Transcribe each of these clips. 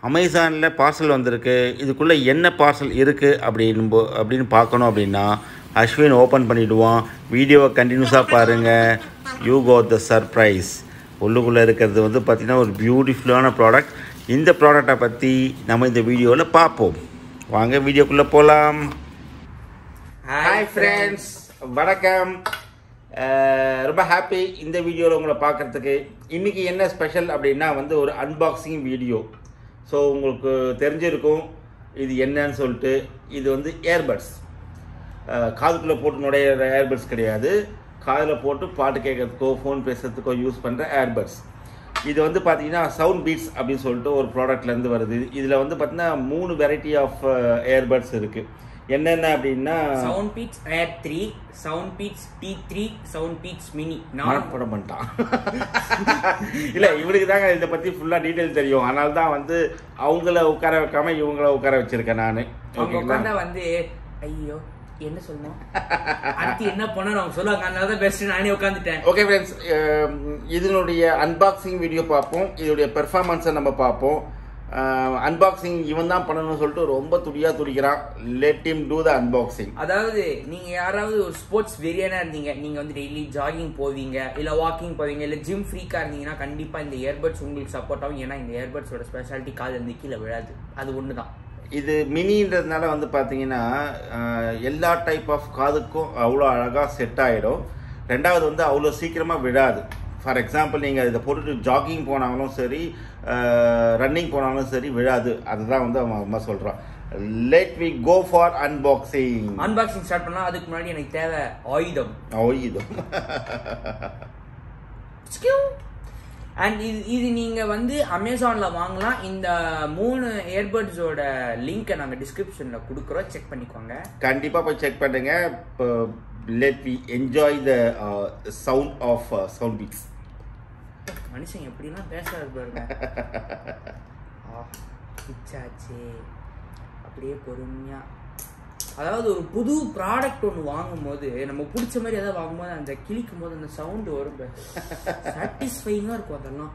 அமேசானில் பார்சல் வந்திருக்கு இதுக்குள்ளே என்ன பார்சல் இருக்குது அப்படின்னு போ- அப்படின்னு பார்க்கணும் அப்படின்னா அஸ்வின் ஓப்பன் பண்ணிவிடுவான் வீடியோவை கண்டினியூஸாக பாருங்கள் யூ கோ த சர்ப்ரைஸ் உள்ளுக்குள்ளே இருக்கிறது வந்து பார்த்திங்கன்னா ஒரு பியூட்டிஃபுல்லான ப்ராடக்ட் இந்த ப்ராடக்டை பற்றி நம்ம இந்த வீடியோவில் பார்ப்போம் வாங்க வீடியோக்குள்ளே போகலாம் ஹாய் ஃப்ரெண்ட்ஸ் வணக்கம் அஹ், ரொம்ப ஹாப்பி இந்த வீடியோவில் உங்களை பார்க்குறதுக்கு இன்றைக்கி என்ன ஸ்பெஷல் அப்படின்னா வந்து ஒரு அன்பாக்சிங் வீடியோ ஸோ உங்களுக்கு தெரிஞ்சிருக்கும் இது என்னன்னு சொல்லிட்டு இது வந்து ஏர்பட்ஸ் காதுக்குள்ளே போட்டு நுழையிற ஏர்பட்ஸ் கிடையாது காதில் போட்டு பாட்டு கேட்கறதுக்கோ ஃபோன் பேசுறதுக்கோ யூஸ் பண்ணுற ஏர்பட்ஸ் இது வந்து பார்த்தீங்கன்னா சவுண்ட் பீட்ஸ் அப்படின்னு சொல்லிட்டு ஒரு ப்ராடக்ட்லேருந்து வருது இதில் வந்து பார்த்தீங்கன்னா மூணு வெரைட்டி ஆஃப் ஏர்பட்ஸ் இருக்குது என்னென்ன அப்படின்னா sound beats air three sound beats T three sound beats mini நான் மனப்படம் பண்ணிட்டான் இல்லை இவனுக்கு தாங்க இதை பற்றி ஃபுல்லாக டீட்டெயில் தெரியும் அதனால தான் வந்து அவங்கள உட்கார வைக்காம இவங்கள உட்கார வச்சிருக்கேன் நான் அவங்க ஓகேங்களா உட்காந்தா வந்து ஐயோ என்ன சொல்லணும் அடுத்து என்ன பண்ணணும் அவங்க சொல்லுவாங்க அதனால தான் பெஸ்ட் நானே உட்காந்துட்டேன் ஓகே ஃப்ரெண்ட்ஸ் இதனுடைய அன்பாக்சிங் வீடியோ பார்ப்போம் இதனுடைய பெர்ஃபார்மன்ஸை நம்ம பார்ப்போம் அன்பாக்சிங் இவன் தான் பண்ணணும்னு சொல்லிட்டு ரொம்ப துடியாக துடிக்கிறான் let him do the unboxing அதாவது நீங்க யாராவது ஒரு ஸ்போர்ட்ஸ் வெறியானா இருந்தீங்க நீங்க வந்து டெய்லி ஜாகிங் போவீங்க இல்ல வாக்கிங் போவீங்க இல்ல ஜிம் ஃப்ரீக்கா இருந்தீங்கன்னா கண்டிப்பா இந்த இயர்பட்ஸ் உங்களுக்கு சப்போர்ட் ஆகும் ஏன்னா இந்த இயர்பட்ஸோட ஸ்பெஷாலிட்டி கால் இருந்து கீழே விழாது அது ஒண்ணுதான் இது மினின்றதுனால வந்து பார்த்தீங்கன்னா அஹ், எல்லா டைப் ஆஃப் காதுக்கும் அவ்வளோ அழகாக செட் ஆகிடும் ரெண்டாவது வந்து அவ்வளோ சீக்கிரமாக விழாது ஃபார் எக்ஸாம்பிள் நீங்கள் இதை போட்டுட்டு ஜாகிங் போனாலும் சரி ரன்னிங் போனாலும் சரி விழாது அதுதான் வந்து அவன் அம்மா சொல்கிறான் let we go for unboxing unboxing start பண்ணா அதுக்கு முன்னாடி எனக்கு தேவை ஆயுதம் ஓய்து அண்ட் இது இது நீங்க வந்து அமேசான்ல வாங்கலாம் இந்த மூணு இயர்பட்ஸோட லிங்கை நாங்க டிஸ்கிரிப்ஷன்ல கொடுக்குறோம் செக் பண்ணிக்கோங்க கண்டிப்பாக போய் செக் பண்ணுங்க let we enjoy the sound of sound beats மனுஷன் எப்படிலாம் பேசுறாரு பாருங்க ஆ, பிச்சாச்சே அப்படியே பொறுமையா அதாவது ஒரு புது ப்ராடக்ட் ஒன்று வாங்கும்போது நம்ம பிடிச்ச மாதிரி எதாவது வாங்கும்போது அந்த கிளிக்கும் போது அந்த சவுண்டு வரும் சாட்டிஸ்ஃபைங்காக இருக்கும் அதெல்லாம்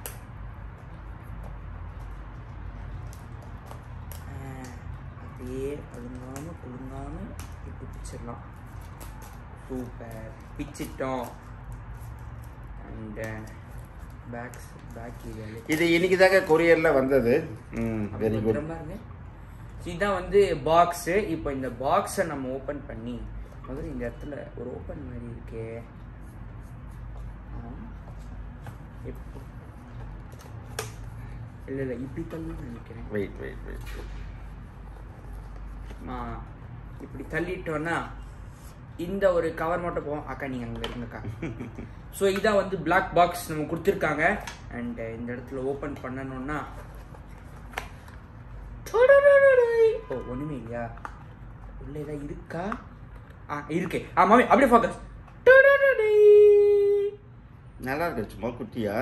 ஆ, அப்படியே அழுங்காம குலுங்காம இப்படி பிச்சிடலாம் சூப்பர் பிச்சிட்டோம் அண்ட் பேக்ஸ் பேக் இது இது இன்னைக்கு தாங்க கொரியரில் வந்தது ம் வெரி குட் பத்திரமா இருங்க இதுதான் வந்து பாக்ஸ் இப்போ இந்த பாக்ஸை நம்ம ஓபன் பண்ணி முதல்ல இந்த இடத்துல ஒரு ஓபன் மாதிரி இருக்கே ஆ. எப்போ இல்ல இல்ல இப்படி தள்ளுன்னு நினைக்கிறேன் வெயிட் வெயிட் வெயிட் ஆ, இப்படி தள்ளிட்டோன்னா இந்த ஒரு கவர் மட்டும் போவோம் அக்கா நீங்க அங்க இருங்கக்கா ஸோ இதான் வந்து Black பாக்ஸ் நம்ம கொடுத்துருக்காங்க அண்ட் இந்த இடத்துல ஓபன் பண்ணணும்னா ஓ ஒண்ணுமே இல்லையா உள்ள ஏதாவது இருக்கா ஆ இருக்கு ஆ மாமி அப்படியே ஃபோக்கஸ் நல்லா இருக்கு சும்மா குட்டியா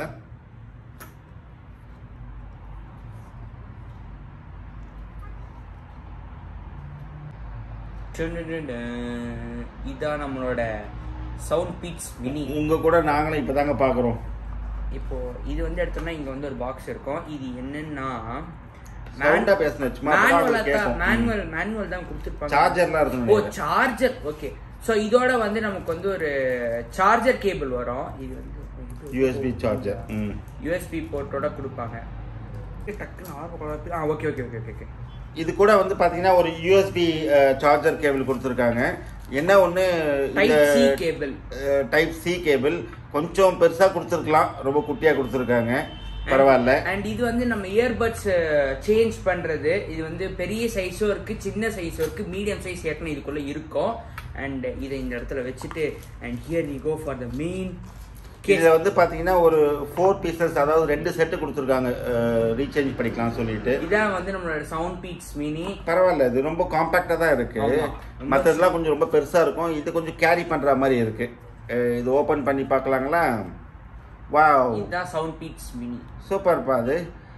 இதான் நம்மளோட சவுண்ட் பீட்ஸ் மினி உங்க கூட நாங்களும் இப்பதாங்க பாக்குறோம் இப்போ இது வந்து எடுத்தோம்னா இங்க வந்து ஒரு பாக்ஸ் இருக்கும் இது என்னன்னா சவுண்டா பேசணும் சும்மா மேனுவல் கேட்கும் மேனுவல் மேனுவல் தான் கொடுத்துருப்பாங்க சார்ஜர்லாம் ஓ இருக்கணும் சார்ஜர் ஓகே சோ இதோட வந்து நமக்கு வந்து ஒரு சார்ஜர் கேபிள் வரும் இது வந்து யூஎஸ்பி சார்ஜர் ம் யூஎஸ்பி போர்ட்டோட கொடுப்பாங்க டக்குன்னு ஆர்வம் ஆ okay okay okay okay okay இது கூட வந்து பாத்தீங்கன்னா ஒரு யூஎஸ்பி சார்ஜர் கேபிள் கொடுத்துருக்காங்க என்ன ஒன்று type C cable type C cable கொஞ்சம் பெருசா கொடுத்துருக்கலாம் ரொம்ப குட்டியா கொடுத்துருக்காங்க பரவாயில்ல அண்ட் இது வந்து நம்ம இயர்பட்ஸ் சேஞ்ச் பண்றது இது வந்து பெரிய சைஸும் இருக்கு சின்ன சைஸும் இருக்கு மீடியம் சைஸ் ஏற்கனவே இதுக்குள்ள இருக்கும் அண்ட் இதை இந்த இடத்துல வச்சுட்டு and here we go for the main இதுல வந்து பாத்தீங்கன்னா ஒரு ஃபோர் பீசஸ் அதாவது ரெண்டு செட்டு கொடுத்துருக்காங்க ரீசேஞ்ச் பண்ணிக்கலாம் சொல்லிட்டு இதான் வந்து நம்மளோட சவுண்ட் பீட்ஸ் மினி பரவாயில்ல இது ரொம்ப காம்பாக்டா தான் இருக்கு ஆமா. ரொம்ப மற்றதெல்லாம் கொஞ்சம் ரொம்ப பெருசா இருக்கும் இது கொஞ்சம் கேரி பண்ற மாதிரி இருக்கு அஹ் இது ஓபன் பண்ணி பார்க்கலாங்களா வாவ் இதுதான் சவுண்ட் பீட்ஸ் மினி சூப்பர்ப்பா அது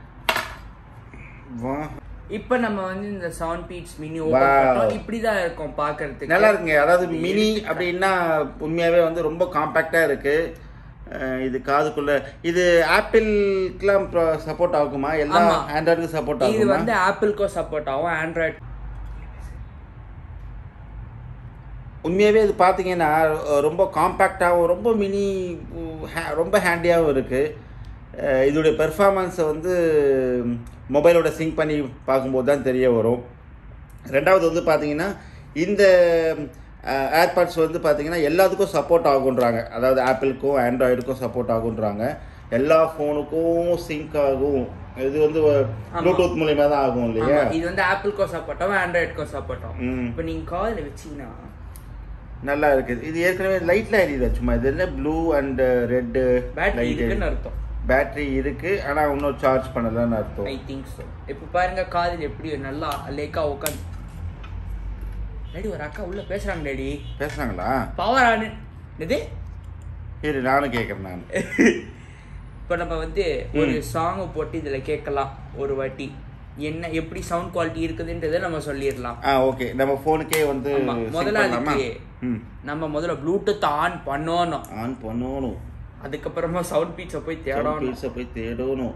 வா இப்போ நம்ம வந்து இந்த sound beats mini Wow. Open பண்ணோம் இப்படிதான் இருக்கும் பாக்குறதுக்கு நல்லா இருக்குங்க அதாவது மினி அப்படின்னா உண்மையாவே வந்து ரொம்ப காம்பாக்டா இருக்கு அஹ், இது காதுக்குள்ள இது ஆப்பிள்க்குலாம் சப்போர்ட் ஆகுமா எல்லா ஆமா. ஆண்ட்ராய்டுக்கும் சப்போர்ட் இது ஆகுமா வந்து ஆப்பிள்க்கும் சப்போர்ட் ஆகும் ஆண்ட்ராய்ட் உண்மையாகவே இது பார்த்தீங்கன்னா அஹ், ரொம்ப காம்பேக்டாகவும் ரொம்ப மினி ரொம்ப ஹேண்டியாகவும் இருக்குது இதோடைய பெர்ஃபார்மன்ஸை வந்து மொபைலோட சிங்க் பண்ணி பார்க்கும்போது தான் தெரிய வரும் ரெண்டாவது வந்து பார்த்தீங்கன்னா இந்த ஏர்பாட்ஸ் வந்து பார்த்தீங்கன்னா எல்லாத்துக்கும் சப்போர்ட் ஆகுன்றாங்க அதாவது ஆப்பிளுக்கும் ஆண்ட்ராய்டுக்கும் சப்போர்ட் ஆகுன்றாங்க எல்லா ஃபோனுக்கும் சிங்க் ஆகும் இது வந்து ப்ளூடூத் மூலியமாக தான் ஆகும் இல்லையா ஆமா, இது வந்து ஆப்பிள்க்கும் சப்போர்ட் ஆகும் ஆண்ட்ராய்டுக்கும் சப்போர்ட் ஆகும் ம் இப்போ நீங்க காதில் வச்சீங்கன்னா நல்லா இருக்குது இது ஏற்கனவே லைட்ல எரியுது சும்மா இது என்ன ப்ளூ அண்ட் ரெட்டு பேட்டரி இருக்குன்னு அர்த்தம் பேட்டரி இருக்கு ஆனா இன்னும் சார்ஜ் பண்ணலன்னு அர்த்தம் ஐ திங்க் ஸோ இப்போ பாருங்க காதில் எப்படி நல்லா லேக்கா உட்காந்து டேடி ஒரு அக்கா உள்ள பேசுறாங்க டேடி பேசுறாங்களா பவர் ஆனு இது இரு நானும் கேட்குறேன் நான் இப்போ நம்ம வந்து ஒரு சாங்கை போட்டு இதுல கேட்கலாம் ஒரு வாட்டி என்ன எப்படி சவுண்ட் குவாலிட்டி இருக்குதுன்றதை நம்ம சொல்லிடலாம் ஆ ஓகே நம்ம ஃபோனுக்கே வந்து ஆமா, sync முதல்ல பண்ணலாமா? அதுக்கு ம் நம்ம முதல்ல ப்ளூடூத் ஆன் பண்ணணும் ஆன் பண்ணணும் அதுக்கப்புறமா சவுண்ட் பீச்சை போய் தேடணும் பீஸை போய் தேடணும்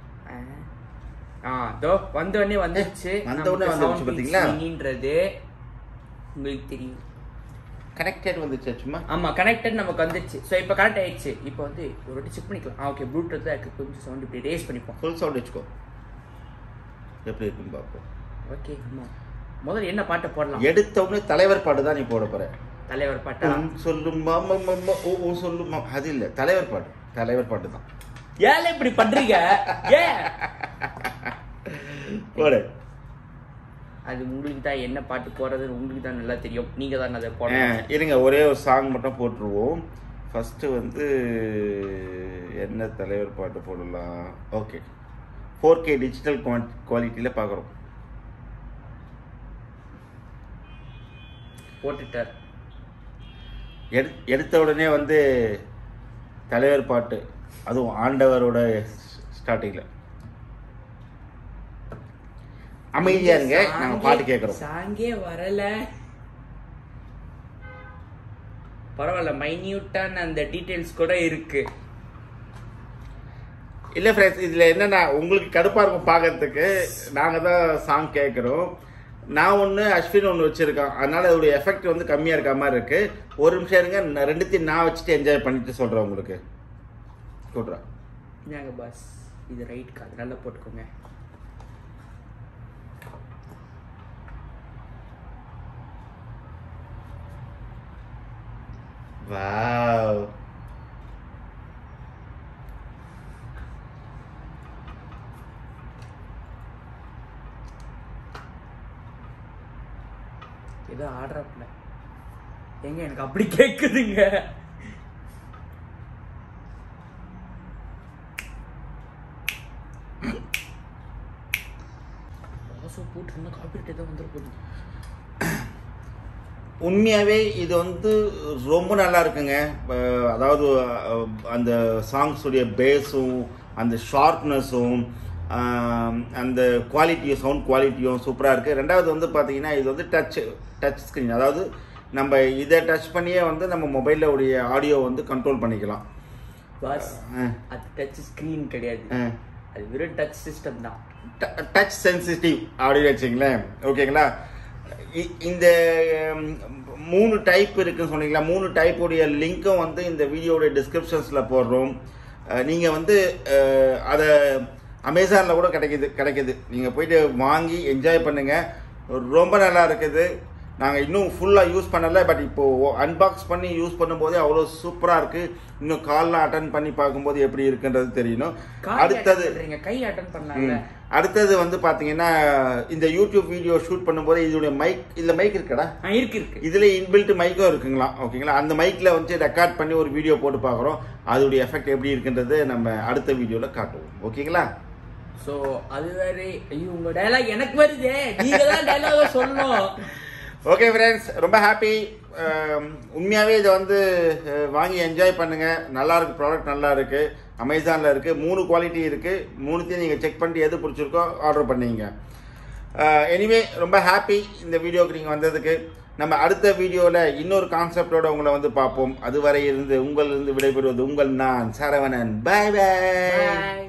ஆ இதோ வந்த உடனே வந்துச்சு வந்த உடனே வந்துருச்சு பாத்தீங்களா? பாத்தீங்களா உங்களுக்கு தெரியும் கனெக்டட் வந்துச்சு சும்மா ஆமா கனெக்டட் நமக்கு வந்துருச்சு ஸோ இப்போ கனெக்ட் ஆயிடுச்சு இப்போ வந்து ஒரு வாட்டி செக் பண்ணிக்கலாம் ஆ ஓகே ப்ளூடூத் தான் இருக்கு கொஞ்சம் சவுண்ட் இப்படி ரேஸ் பண்ணிப்போம் ஃபுல் சவுண்ட் வச்சுக்கோ எப்படி இருக்குன்னு பார்ப்போம் ஓகே ஆமா முதல்ல என்ன பாட்டை போடலாம் எடுத்த உடனே தலைவர் பாட்டு தான் நீ போட போற தலைவர் பாட்டா உன் சொல்லுமா மம்மா, ஓ ஓ சொல்லுமா அது இல்ல தலைவர் பாட்டு தலைவர் பாட்டு தான் ஏன் இப்படி பண்றீங்க ஏன் போடு அது உங்களுக்கு தான் என்ன பாட்டு போடுறதுன்னு உங்களுக்கு தான் நல்லா தெரியும் நீங்க தான் அதை ஆ, போடணும் இருங்க ஒரே ஒரு சாங் மட்டும் போட்டுருவோம் ஃபஸ்ட்டு வந்து என்ன தலைவர் பாட்டு போடலாம் ஓகே ஃபோர் கே டிஜிட்டல் குவாலிட்டியில் பார்க்குறோம் போட்டுட்டார் எடு எடுத்த உடனே வந்து தலைவர் பாட்டு அதுவும் ஆண்டவரோட ஸ்டார்டிங்கில் அமைதியா இருங்க நாங்கள் பாட்டு கேட்குறோம் சாங்கே வரல பரவாயில்ல மைன்யூட்டான அந்த டீடைல்ஸ் கூட இருக்கு இல்லை ஃப்ரெண்ட்ஸ் இதில் என்னென்னா உங்களுக்கு கடுப்பாக இருக்கும் பார்க்கறதுக்கு நாங்கள் தான் சாங் கேட்குறோம் நான் ஒன்று அஸ்வின் ஒன்று வச்சுருக்கேன் அதனால் அதோடைய எஃபெக்ட் வந்து கம்மியாக இருக்க மாதிரி இருக்குது ஒரு நிமிஷம் இருங்க நான் ரெண்டுத்தையும் நான் வச்சுட்டு என்ஜாய் பண்ணிட்டு சொல்கிறேன் உங்களுக்கு கூட்டுறேன் இந்தாங்க பாஸ் இது ரைட் காது நல்லா போட்டுக்கோங்க வாவ் ஏதோ ஆடுறப்பல எங்க எனக்கு அப்படி கேக்குதுங்க பாசம் போட்டு இருந்தா காப்பீட்டு ஏதோ வந்துட போகுது உண்மையாகவே இது வந்து ரொம்ப நல்லா இருக்குங்க அஹ் அதாவது அஹ், அந்த சாங்ஸுடைய பேஸும் அந்த ஷார்ப்னஸும் அந்த குவாலிட்டியும் சவுண்ட் குவாலிட்டியும் சூப்பராக இருக்குது ரெண்டாவது வந்து பார்த்தீங்கன்னா இது வந்து டச் டச் ஸ்க்ரீன் அதாவது நம்ம இதை டச் பண்ணியே வந்து நம்ம மொபைலில் உடைய ஆடியோ வந்து கண்ட்ரோல் பண்ணிக்கலாம் பாஸ் அஹ், அது டச் ஸ்கிரீன் கிடையாது அஹ். அது வெறும் டச் சிஸ்டம் தான் டச் சென்சிட்டிவ் அப்படின்னு வச்சுங்களேன் ஓகேங்களா இ- இந்த ம், மூணு டைப் இருக்குன்னு சொன்னீங்களா மூணு டைப்புடைய லிங்க்கும் வந்து இந்த வீடியோடைய டிஸ்கிரிப்ஷன்ஸில் போடுறோம் நீங்கள் வந்து அஹ், அதை அமேசானில் கூட கிடைக்குது கிடைக்குது நீங்கள் போயிட்டு வாங்கி என்ஜாய் பண்ணுங்கள் ரொம்ப நல்லா இருக்குது நாங்கள் இன்னும் ஃபுல்லாக யூஸ் பண்ணலை பட் இப்போது அன்பாக்ஸ் பண்ணி யூஸ் பண்ணும்போதே அவ்வளோ சூப்பராக இருக்குது இன்னும் கால்லாம் அட்டன் பண்ணி பார்க்கும்போது எப்படி இருக்குன்றது தெரியணும் கால் அடுத்தது attend பண்றீங்க கை அட்டன் பண்ணலாம்ல ம். அடுத்தது வந்து பாத்தீங்கன்னா இந்த யூடியூப் வீடியோ ஷூட் பண்ணும்போது இதோடைய மைக் இதுல மைக் இருக்கடா ஆ, இருக்கு இருக்கு இதுல இன்பில்ட் மைக்கும் இருக்குங்களா ஓகேங்களா அந்த மைக்ல வந்து ரெக்கார்ட் பண்ணி ஒரு வீடியோ போட்டு பார்க்குறோம் அதோடைய எஃபெக்ட் எப்படி இருக்குன்றது நம்ம அடுத்த வீடியோல காட்டுவோம் ஓகேங்களா சோ அது வேற ஐயோ உங்க டயலாக் எனக்கு வருதே நீங்க தான் டயலாக சொல்லணும் ஓகே ஃப்ரெண்ட்ஸ் ரொம்ப ஹாப்பி உண்மையாகவே இதை வந்து அஹ், வாங்கி என்ஜாய் பண்ணுங்க நல்லா இருக்கு ப்ராடக்ட் நல்லா இருக்கு அமேசானில் இருக்கு மூணு குவாலிட்டி இருக்கு மூணுத்தையும் நீங்கள் செக் பண்ணிட்டு எது பிடிச்சிருக்கோ ஆர்டர் பண்ணீங்க எனிவே ரொம்ப ஹாப்பி இந்த வீடியோக்கு நீங்கள் வந்ததுக்கு நம்ம அடுத்த வீடியோவில் இன்னொரு கான்செப்டோட உங்களை வந்து பார்ப்போம் அதுவரை இருந்து உங்களிருந்து விடைபெறுவது உங்கள் நான் சரவணன் பாய் பாய் Bye.